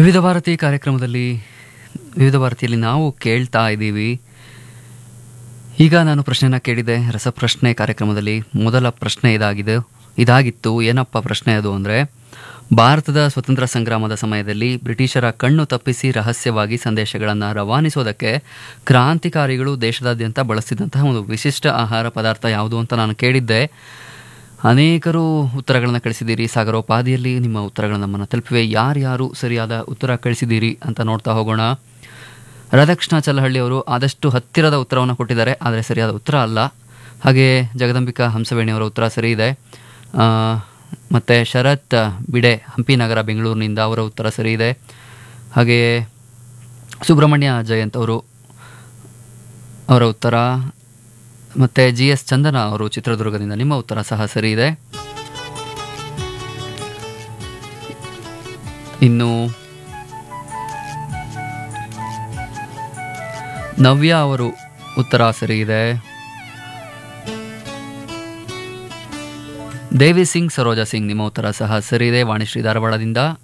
ವಿವಿಧ ಭಾರತಿ ಕಾರ್ಯಕ್ರಮದಲ್ಲಿ ವಿವಿಧ ಭಾರತಿಯಲ್ಲಿ ನಾವು ಕೇಳ್ತಾ ಇದ್ದೀವಿ ಈಗ ನಾನು ಪ್ರಶ್ನೆನ ಕೇಳಿದೆ ರಸಪ್ರಶ್ನೆ ಕಾರ್ಯಕ್ರಮದಲ್ಲಿ ಮೊದಲ ಪ್ರಶ್ನೆ ಇದಾಗಿದೆ ಇದಾಗಿತ್ತು ಏನಪ್ಪ ಪ್ರಶ್ನೆ ಅದು ಅಂದರೆ ಭಾರತದ ಸ್ವತಂತ್ರ ಸಂಗ್ರಾಮದ ಸಮಯದಲ್ಲಿ ಬ್ರಿಟಿಷರ ಕಣ್ಣು ತಪ್ಪಿಸಿ ರಹಸ್ಯವಾಗಿ ಸಂದೇಶಗಳನ್ನು ರವಾನಿಸೋದಕ್ಕೆ ಕ್ರಾಂತಿಕಾರಿಗಳು ದೇಶದಾದ್ಯಂತ ಬಳಸ್ತಿದ್ದಂತಹ ಒಂದು ವಿಶಿಷ್ಟ ಆಹಾರ ಪದಾರ್ಥ ಯಾವುದು ಅಂತ ನಾನು ಕೇಳಿದ್ದೆ ಅನೇಕರು ಉತ್ತರಗಳನ್ನು ಕಳಿಸಿದ್ದೀರಿ ಸಾಗರೋಪಾದಿಯಲ್ಲಿ ನಿಮ್ಮ ಉತ್ತರಗಳು ನಮ್ಮನ್ನು ತಲುಪಿವೆ ಯಾರ್ಯಾರು ಸರಿಯಾದ ಉತ್ತರ ಕಳಿಸಿದ್ದೀರಿ ಅಂತ ನೋಡ್ತಾ ಹೋಗೋಣ ರಾಧಾಕೃಷ್ಣ ಚಲ್ಲಹಳ್ಳಿ ಅವರು ಆದಷ್ಟು ಹತ್ತಿರದ ಉತ್ತರವನ್ನು ಕೊಟ್ಟಿದ್ದಾರೆ ಆದರೆ ಸರಿಯಾದ ಉತ್ತರ ಅಲ್ಲ ಹಾಗೆ ಜಗದಂಬಿಕಾ ಹಂಸವೇಣಿಯವರ ಉತ್ತರ ಸರಿ ಇದೆ ಆ, ಮತ್ತೆ ಶರತ್ ಬಿಡೆ ಹಂಪಿ ನಗರ ಬೆಂಗಳೂರಿನಿಂದ ಅವರ ಉತ್ತರ ಸರಿ ಇದೆ ಹಾಗೆಯೇ ಸುಬ್ರಹ್ಮಣ್ಯ ಜಯಂತ್ ಅವರು ಅವರ ಉತ್ತರ ಮತ್ತೆ ಜಿ ಎಸ್ ಚಂದನ ಅವರು ಚಿತ್ರದುರ್ಗದಿಂದ ನಿಮ್ಮ ಉತ್ತರ ಸಹ ಸರಿ ಇದೆ ಇನ್ನು ನವ್ಯ ಅವರು ಉತ್ತರ ಸರಿ ಇದೆ ದೇವಿ ಸಿಂಗ್ ಸರೋಜಾ ಸಿಂಗ್ ನಿಮ್ಮ ಉತ್ತರ ಸಹ ಸರಿ ಇದೆ ವಾಣಿಶ್ರೀ ಧಾರವಾಡದಿಂದ